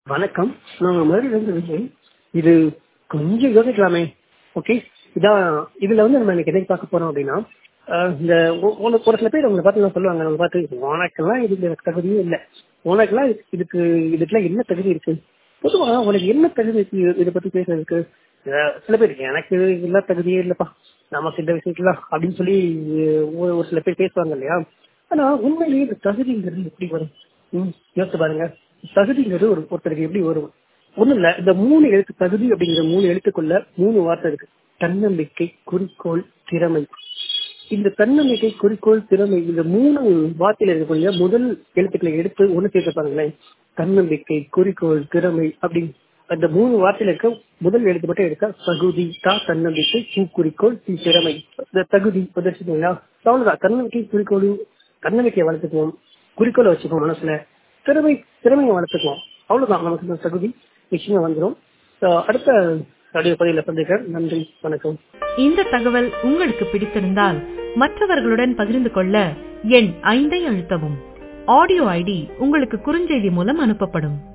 வணக்கம் நான் மதுரையிலேருந்து விஜய் இது கொஞ்சம் யோசிக்கலாமே ஓகே இதான் இதில் வந்து நம்ம இன்னைக்கு எதை பார்க்க போகிறோம் அப்படின்னா அஹ் இந்த ஒ- ஒரு ஒரு சில பேர் உங்களை பார்த்து சொல்லுவாங்க நம்ம பார்த்து உனக்கெல்லாம் இதுக்கு தகுதியே இல்லை உனக்கெல்லாம் இதுக்கு இதுக்கெல்லாம் என்ன தகுதி இருக்கு பொதுவாக உனக்கு என்ன தகுதி இருக்கு இது- இதை பற்றி பேசுறதுக்கு அஹ் சில பேர் எனக்கு எல்லா தகுதியே இல்லைப்பா நமக்கு இந்த விஷயத்துல அப்படின்னு சொல்லி அஹ் ஒரு ஒரு சில பேர் பேசுவாங்க இல்லையா ஆனா உண்மையிலேயே இந்த தகுதிங்கிறது எப்படி வரும் ம், யோசிச்சு பாருங்க தகுதிங்கிறது ஒரு ஒருத்தருக்கு எப்படி வரும் ஒண்ணும் இல்ல இந்த மூணு எழுத்து தகுதி அப்படிங்கிற மூணு எழுத்துக்குள்ள மூணு வார்த்தை இருக்கு தன்னம்பிக்கை குறிக்கோள் திறமை இந்த தன்னம்பிக்கை குறிக்கோள் திறமை இந்த மூணு வார்த்தையில இருக்கக்கூடிய முதல் எழுத்துக்களை எடுத்து ஒண்ணு சேர்த்து பாருங்களேன் தன்னம்பிக்கை குறிக்கோள் திறமை அப்படி அந்த மூணு வார்த்தையில இருக்க முதல் எழுத்து மட்டும் எடுக்க தகுதி தா தன்னம்பிக்கை பூ குறிக்கோள் தி திறமை இந்த தகுதி வந்துருச்சுங்களா அவ்வளவுதான் தன்னம்பிக்கை குறிக்கோள் தன்னம்பிக்கையை வளர்த்துக்குவோம் குறிக்கோளை வச்சுக்குவோம் மனசுல திறமை திறமையை வளர்த்துக்குவோம் அவ்வளவுதான் நமக்கு இந்த தகுதி நிச்சயமா வந்துடும் அடுத்த ஆடியோ பதிவில் சந்திக்கிறேன் நன்றி வணக்கம் இந்த தகவல் உங்களுக்கு பிடித்திருந்தால் மற்றவர்களுடன் பகிர்ந்து கொள்ள எண் ஐந்தை அழுத்தவும் ஆடியோ ஐடி உங்களுக்கு குறுஞ்செய்தி மூலம் அனுப்பப்படும்